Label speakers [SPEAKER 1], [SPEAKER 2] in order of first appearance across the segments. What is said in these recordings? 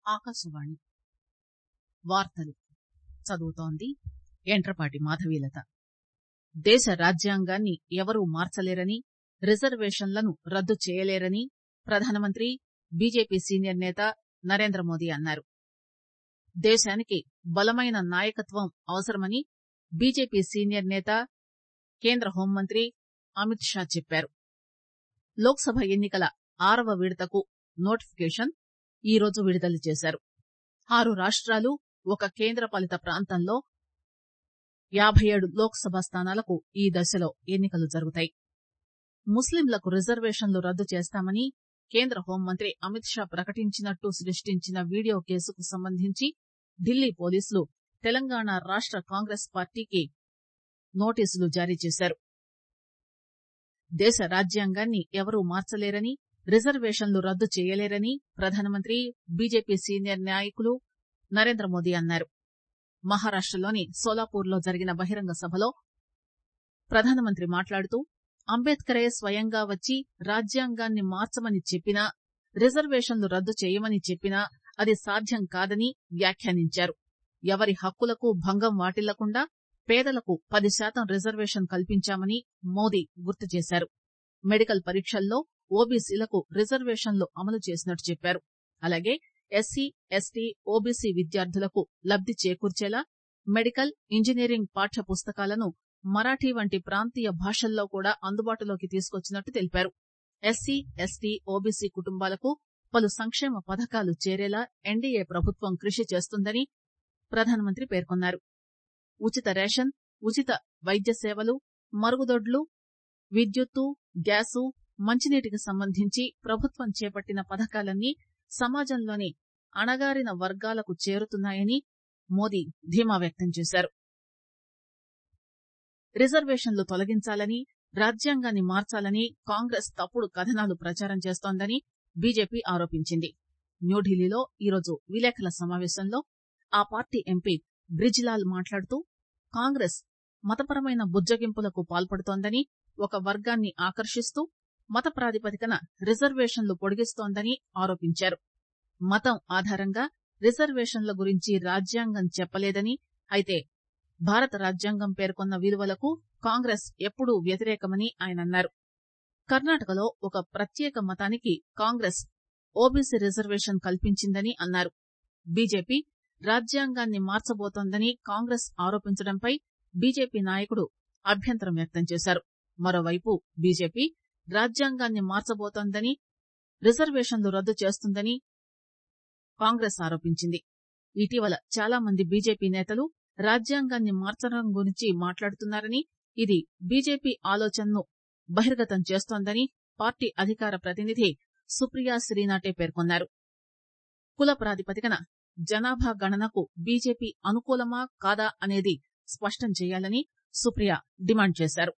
[SPEAKER 1] ఆకాశవాణి వార్తలు చదువుతోంది యంట్రపాటి మాధవీలత దేశ రాజ్యాంగాన్ని ఎవరూ మార్చలేరని రిజర్వేషన్లను రద్దు చేయలేరని ప్రధానమంత్రి బీజేపీ సీనియర్ నేత నరేంద్రమోదీ అన్నారు దేశానికి బలమైన నాయకత్వం అవసరమని బీజేపీ సీనియర్ నేత కేంద్ర హోంమంత్రి అమిత్ షా చెప్పారు లోక్ సభ ఎన్ని కల ఆరవ విడతకు నోటిఫికేషన్ ఈరోజు విడుదల చేశారు ఆరు రాష్టాలు ఒక కేంద్ర పాలిత ప్రాంతంలో యాబై ఏడు లోక్ సభ స్థానాలకు ఈ దశలో ఎన్ని కలు జరుగుతాయి ముస్లింలకు రిజర్వేషన్లు రద్దు చేస్తామని కేంద్ర హోంమంత్రి అమిత్ షా ప్రకటించినట్టు సృష్టించిన వీడియో కేసుకు సంబంధించి ఢిల్లీ పోలీసులు తెలంగాణ రాష్ట కాంగ్రెస్ పార్టీకి నోటీసులు జారీ చేశారు దేశ రాజ్యాంగాన్ని ఎవరూ మార్చలేరని రిజర్వేషన్లు రద్దు చేయలేరని ప్రధానమంత్రి బీజేపీ సీనియర్ నాయకులు నరేంద్రమోదీ అన్నారు మహారాష్టలోని సోలాపూర్ లో జరిగిన బహిరంగ సభలో ప్రధానమంత్రి మాట్లాడుతూ అంబేద్కరే స్వయంగా వచ్చి రాజ్యాంగాన్ని మార్చమని చెప్పినా రిజర్వేషన్లు రద్దు చేయమని చెప్పినా అది సాధ్యం కాదని వ్యాఖ్యానించారు ఎవరి హక్కులకు భంగం వాటిల్లకుండా పేదలకు పది శాతం రిజర్వేషన్ కల్పించామని మోదీ గుర్తు చేశారు మెడికల్ పరీక్షల్లో ఓబీసీలకు రిజర్వేషన్లు అమలు చేసినట్టు చెప్పారు అలాగే ఎస్సీ ఎస్టీ ఓబీసీ విద్యార్థులకు లబ్ది చేకూర్చేలా మెడికల్ ఇంజనీరింగ్ పాఠ్య పుస్తకాలను మరాఠీ వంటి ప్రాంతీయ భాషల్లో కూడా అందుబాటులోకి తీసుకొచ్చినట్టు తెలిపారు ఎస్సీ ఎస్టీ ఓబీసీ కుటుంబాలకు పలు సంక్షేమ పథకాలు చేరేలా ఎన్డీఏ ప్రభుత్వం కృషి చేస్తుందని ప్రధానమంత్రి పేర్కొన్నారు ఉచిత రేషన్ ఉచిత వైద్య సేవలు మరుగుదొడ్లు విద్యుత్తు గ్యాసు మంచినీటికి సంబంధించి ప్రభుత్వం చేపట్టిన పథకాలన్నీ సమాజంలోని అణగారిన వర్గాలకు చేరుతున్నాయని మోదీ ధీమా వ్యక్తం చేశారు రిజర్వేషన్లు తొలగించాలని రాజ్యాంగాన్ని మార్చాలని కాంగ్రెస్ తప్పుడు కథనాలు ప్రచారం చేస్తోందని బీజేపీ ఆరోపించింది న్యూఢిల్లీలో ఈరోజు విలేకరుల సమావేశంలో ఆ పార్టీ ఎంపీ బ్రిజ్లాల్ మాట్లాడుతూ కాంగ్రెస్ మతపరమైన బుజ్జగింపులకు పాల్పడుతోందని ఒక వర్గాన్ని ఆకర్షిస్తూ మత ప్రాతిపదికన రిజర్వేషన్లు పొడిగిస్తోందని ఆరోపించారు మతం ఆధారంగా రిజర్వేషన్ల గురించి రాజ్యాంగం చెప్పలేదని అయితే భారత రాజ్యాంగం పేర్కొన్న విలువలకు కాంగ్రెస్ ఎప్పుడూ వ్యతిరేకమని ఆయన అన్నారు కర్ణాటకలో ఒక ప్రత్యేక మతానికి కాంగ్రెస్ ఓబీసీ రిజర్వేషన్ కల్పించిందని అన్నారు బీజేపీ రాజ్యాంగాన్ని మార్చబోతోందని కాంగ్రెస్ ఆరోపించడంపై బీజేపీ నాయకుడు అభ్యంతరం వ్యక్తం చేశారు మరోవైపు బీజేపీ రాజ్యాంగాన్ని మార్చబోతోందని రిజర్వేషన్లు రద్దు చేస్తుందని కాంగ్రెస్ ఆరోపించింది ఇటీవల చాలా మంది బీజేపీ నేతలు రాజ్యాంగాన్ని మార్చడం గురించి మాట్లాడుతున్నారని ఇది బీజేపీ ఆలోచనను బహిర్గతం చేస్తోందని పార్టీ అధికార ప్రతినిధి సుప్రియా శ్రీనాటే పేర్కొన్నారు కుల ప్రాతిపదికన జనాభా గణనకు బీజేపీ అనుకూలమా కాదా అనేది స్పష్టం చేయాలని సుప్రియ డిమాండ్ చేశారు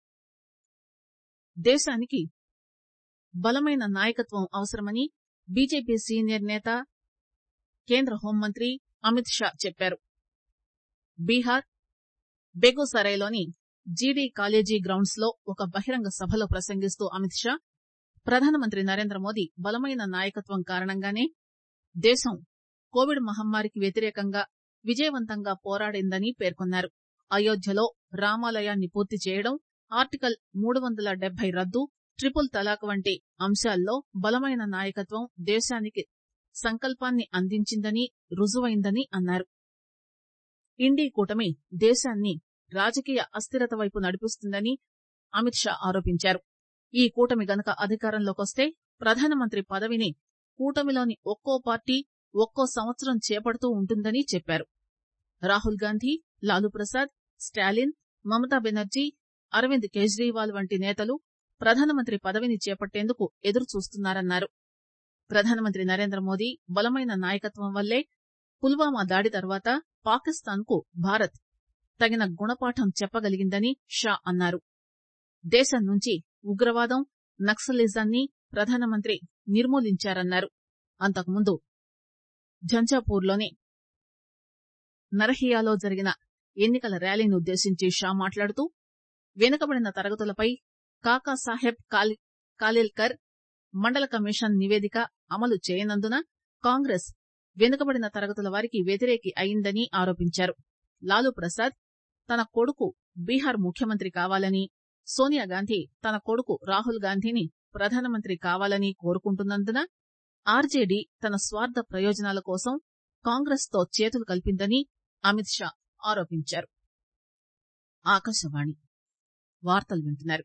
[SPEAKER 1] దేశానికి బలమైన నాయకత్వం అవసరమని బీజేపీ సీనియర్ నేత కేంద్ర హోంమంత్రి అమిత్ షా చెప్పారు బీహార్ బెగూసరైలోని జీడీ కాలేజీ గ్రౌండ్స్ లో ఒక బహిరంగ సభలో ప్రసంగిస్తూ అమిత్ షా ప్రధానమంత్రి నరేంద్ర మోదీ బలమైన నాయకత్వం కారణంగానే దేశం కోవిడ్ మహమ్మారికి వ్యతిరేకంగా విజయవంతంగా పోరాడిందని పేర్కొన్నారు అయోధ్యలో రామాలయాన్ని పూర్తి చేయడం ఆర్టికల్ మూడు వందల డెబ్బై రద్దు ట్రిపుల్ తలాక్ వంటి అంశాల్లో బలమైన నాయకత్వం దేశానికి సంకల్పాన్ని అందించిందని రుజువైందని అన్నారు ఇండీ కూటమి దేశాన్ని రాజకీయ అస్థిరత వైపు నడిపిస్తుందని అమిత్ షా ఆరోపించారు ఈ కూటమి గనక అధికారంలోకొస్తే ప్రధానమంత్రి పదవిని కూటమిలోని ఒక్కో పార్టీ ఒక్కో సంవత్సరం చేపడుతూ ఉంటుందని చెప్పారు రాహుల్ గాంధీ లాలూ ప్రసాద్ స్టాలిన్ మమతా బెనర్జీ అరవింద్ కేజ్రీవాల్ వంటి నేతలు ప్రధానమంత్రి పదవిని చేపట్టేందుకు ఎదురు చూస్తున్నారన్నారు ప్రధానమంత్రి నరేంద్ర మోదీ బలమైన నాయకత్వం వల్లే పుల్వామా దాడి తర్వాత పాకిస్తాన్ కు భారత్ తగిన గుణపాఠం చెప్పగలిగిందని షా అన్నారు దేశం నుంచి ఉగ్రవాదం నక్సలిజాన్ని ప్రధానమంత్రి నిర్మూలించారన్నారు అంతకుముందు ఝంఝాపూర్లోని నరహియాలో జరిగిన ఎన్నికల ర్యాలీని ఉద్దేశించి షా మాట్లాడుతూ వెనుకబడిన తరగతులపై కాకాసాహెబ్ కాలిల్కర్ మండల కమిషన్ నివేదిక అమలు చేయనందున కాంగ్రెస్ వెనుకబడిన తరగతుల వారికి వ్యతిరేకి అయిందని ఆరోపించారు లాలూ ప్రసాద్ తన కొడుకు బీహార్ ముఖ్యమంత్రి కావాలని సోనియాగాంధీ తన కొడుకు రాహుల్ గాంధీని ప్రధానమంత్రి కావాలని కోరుకుంటున్నందున ఆర్జేడీ తన స్వార్థ ప్రయోజనాల కోసం కాంగ్రెస్ తో చేతులు కలిపిందని అమిత్ షా ఆరోపించారు ఆకాశవాణి వార్తలు వింటున్నారు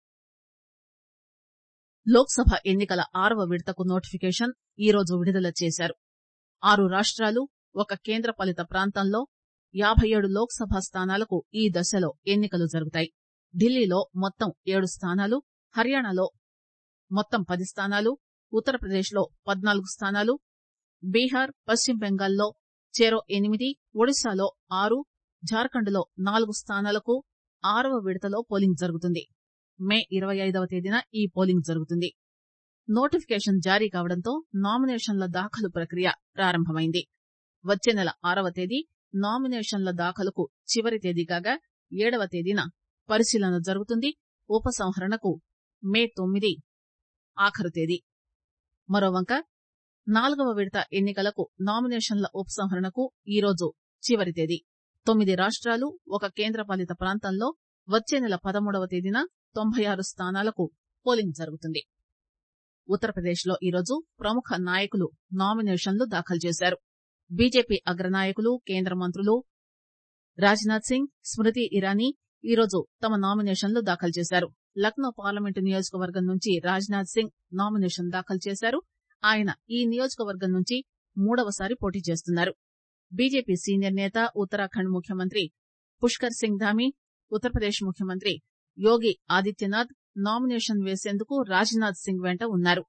[SPEAKER 1] లోక్సభ ఎన్నికల ఆరవ విడతకు నోటిఫికేషన్ ఈరోజు విడుదల చేశారు ఆరు రాష్ట్రాలు ఒక కేంద్రపాలిత ప్రాంతంలో యాబై ఏడు లోక్సభ స్థానాలకు ఈ దశలో ఎన్నికలు జరుగుతాయి ఢిల్లీలో మొత్తం ఏడు స్థానాలు హర్యానాలో మొత్తం పది స్థానాలు ఉత్తరప్రదేశ్ లో పద్నాలుగు స్థానాలు బీహార్ పశ్చిమ బెంగాల్లో చెరో ఎనిమిది ఒడిశాలో ఆరు జార్ఖండ్ లో నాలుగు స్థానాలకు ఆరవ విడతలో పోలింగ్ జరుగుతుంది మే ఇరవై ఐదవ తేదీన ఈ పోలింగ్ జరుగుతుంది నోటిఫికేషన్ జారీ కావడంతో నామినేషన్ల దాఖలు ప్రక్రియ ప్రారంభమైంది వచ్చే నెల ఆరవ తేదీ నామినేషన్ల దాఖలుకు చివరి తేదీ కాగా ఏడవ తేదీన పరిశీలన జరుగుతుంది ఉపసంహరణకు మే తొమ్మిది ఆఖరు తేదీ మరోవంక నాలుగవ విడత ఎన్నికలకు నామినేషన్ల ఉపసంహరణకు ఈరోజు చివరి తేదీ తొమ్మిది రాష్ట్రాలు ఒక కేంద్రపాలిత ప్రాంతంలో వచ్చే నెల పదమూడవ తేదీన తొంభై ఆరు స్థానాలకు పోలింగ్ జరుగుతుంది ఉత్తరప్రదేశ్ లో ఈరోజు ప్రముఖ నాయకులు నామినేషన్లు దాఖలు చేశారు బీజేపీ అగ్రనాయకులు కేంద్ర మంత్రులు రాజ్నాథ్ సింగ్ స్మృతి ఇరానీ ఈరోజు తమ నామినేషన్లు దాఖలు చేశారు లక్నో పార్లమెంటు నియోజకవర్గం నుంచి రాజ్నాథ్ సింగ్ నామినేషన్ దాఖలు చేశారు ఆయన ఈ నియోజకవర్గం నుంచి మూడవసారి పోటీ చేస్తున్నారు బీజేపీ సీనియర్ నేత ఉత్తరాఖండ్ ముఖ్యమంత్రి పుష్కర్ సింగ్ ధామీ ఉత్తరప్రదేశ్ ముఖ్యమంత్రి యోగి ఆదిత్యనాథ్ నామినేషన్ వేసేందుకు రాజ్నాథ్ సింగ్ వెంట ఉన్నారు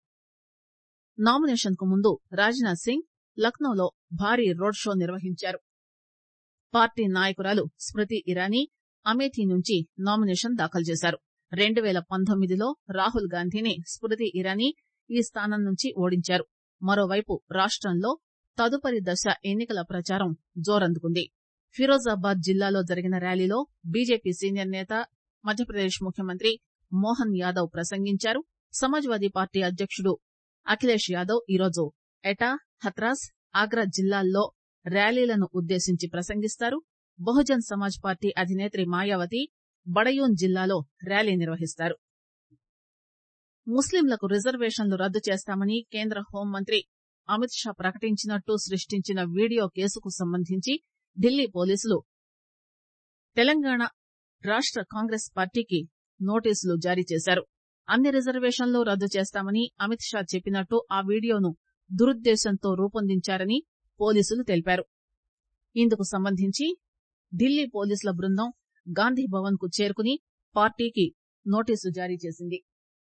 [SPEAKER 1] నామినేషన్ కు ముందు రాజ్నాథ్ సింగ్ లక్నోలో భారీ రోడ్ షో నిర్వహించారు పార్టీ నాయకురాలు స్మృతి ఇరానీ అమేథీ నుంచి నామినేషన్ దాఖలు చేశారు రెండు పేల పంతొమ్మిదిలో రాహుల్ గాంధీని స్మృతి ఇరానీ ఈ స్థానం నుంచి ఓడించారు మరోవైపు రాష్టంలో తదుపరి దశ ఎన్నికల ప్రచారం జోరందుకుంది ఫిరోజాబాద్ జిల్లాలో జరిగిన ర్యాలీలో బీజేపీ సీనియర్ నేత మధ్యప్రదేశ్ ముఖ్యమంత్రి మోహన్ యాదవ్ ప్రసంగించారు సమాజ్వాదీ పార్టీ అధ్యకుడు అఖిలేష్ యాదవ్ ఈరోజు ఎటా హత్రాస్ ఆగ్రా జిల్లాల్లో ర్యాలీలను ఉద్దేశించి ప్రసంగిస్తారు బహుజన్ సమాజ్ పార్టీ అధినేత్రి మాయావతి బడయూన్ జిల్లాలో ర్యాలీ నిర్వహిస్తారు ముస్లింలకు రిజర్వేషన్లు రద్దు చేస్తామని కేంద్ర హోంమంత్రి అమిత్ షా ప్రకటించినట్టు సృష్టించిన వీడియో కేసుకు సంబంధించి ఢిల్లీ పోలీసులు తెలంగాణ రాష్ట కాంగ్రెస్ పార్టీకి నోటీసులు జారీ చేశారు అన్ని రిజర్వేషన్లు రద్దు చేస్తామని అమిత్ షా చెప్పినట్టు ఆ వీడియోను దురుద్దేశంతో రూపొందించారని పోలీసులు తెలిపారు ఇందుకు సంబంధించి ఢిల్లీ పోలీసుల బృందం గాంధీ భవన్ కు చేరుకుని పార్టీకి నోటీసు జారీ చేసింది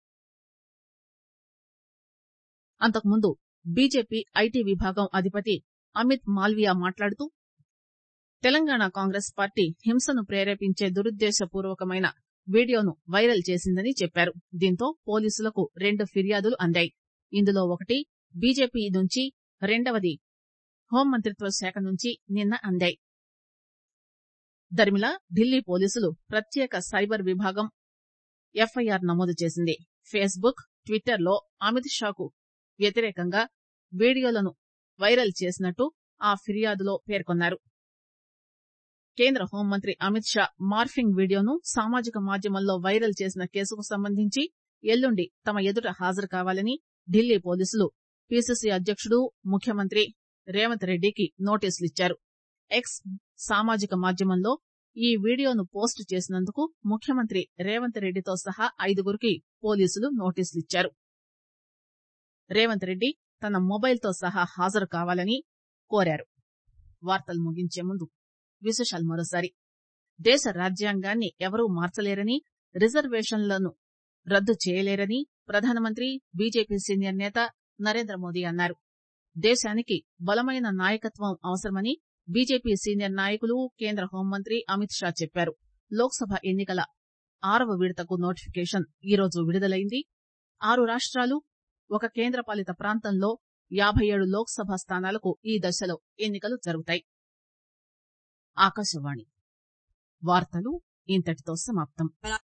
[SPEAKER 1] అంతకుముందు బీజేపీ ఐటీ విభాగం అధిపతి అమిత్ మాల్వియా మాట్లాడుతూ తెలంగాణ కాంగ్రెస్ పార్టీ హింసను ప్రేరేపించే దురుద్దేశపూర్వకమైన వీడియోను వైరల్ చేసిందని చెప్పారు దీంతో పోలీసులకు రెండు ఫిర్యాదులు అందాయి ఇందులో ఒకటి బీజేపీ నుంచి రెండవది హోంమంత్రిత్వ శాఖ నుంచి నిన్న అందాయి దరిమిలా ఢిల్లీ పోలీసులు ప్రత్యేక సైబర్ విభాగం ఎఫ్ఐఆర్ నమోదు చేసింది ఫేస్బుక్ ట్విట్టర్ లో అమిత్ షాకు వ్యతిరేకంగా వీడియోలను వైరల్ చేసినట్టు ఆ ఫిర్యాదులో పేర్కొన్నారు కేంద్ర హోంమంత్రి అమిత్ షా మార్ఫింగ్ వీడియోను సామాజిక మాధ్యమంలో వైరల్ చేసిన కేసుకు సంబంధించి ఎల్లుండి తమ ఎదుట హాజరు కావాలని ఢిల్లీ పోలీసులు పీసీసీ అధ్యకుడు ముఖ్యమంత్రి రేవంత్ రెడ్డికి నోటీసులిచ్చారు ఎక్స్ సామాజిక మాధ్యమంలో ఈ వీడియోను పోస్టు చేసినందుకు ముఖ్యమంత్రి రేవంత్ రెడ్డితో సహా ఐదుగురికి పోలీసులు నోటీసులిచ్చారు రేవంత్ రెడ్డి తన మొబైల్ తో సహా హాజరు కావాలని కోరారు వార్తలు ముగించే ముందు విశేషాలు మరోసారి దేశ రాజ్యాంగాన్ని ఎవరూ మార్చలేరని రిజర్వేషన్లను రద్దు చేయలేరని ప్రధానమంత్రి బీజేపీ సీనియర్ నేత నరేంద్ర మోదీ అన్నారు దేశానికి బలమైన నాయకత్వం అవసరమని బీజేపీ సీనియర్ నాయకులు కేంద్ర హోంమంత్రి అమిత్ షా చెప్పారు లోక్సభ ఎన్నికల ఆరవ విడతకు నోటిఫికేషన్ ఈరోజు విడుదలైంది ఆరు రాష్ట్రాలు ఒక కేంద్రపాలిత ప్రాంతంలో యాబై ఏడు లోక్సభ స్థానాలకు ఈ దశలో ఎన్నికలు జరుగుతాయి ఆకాశవాణి వార్తలు ఇంతటితో సమాప్తం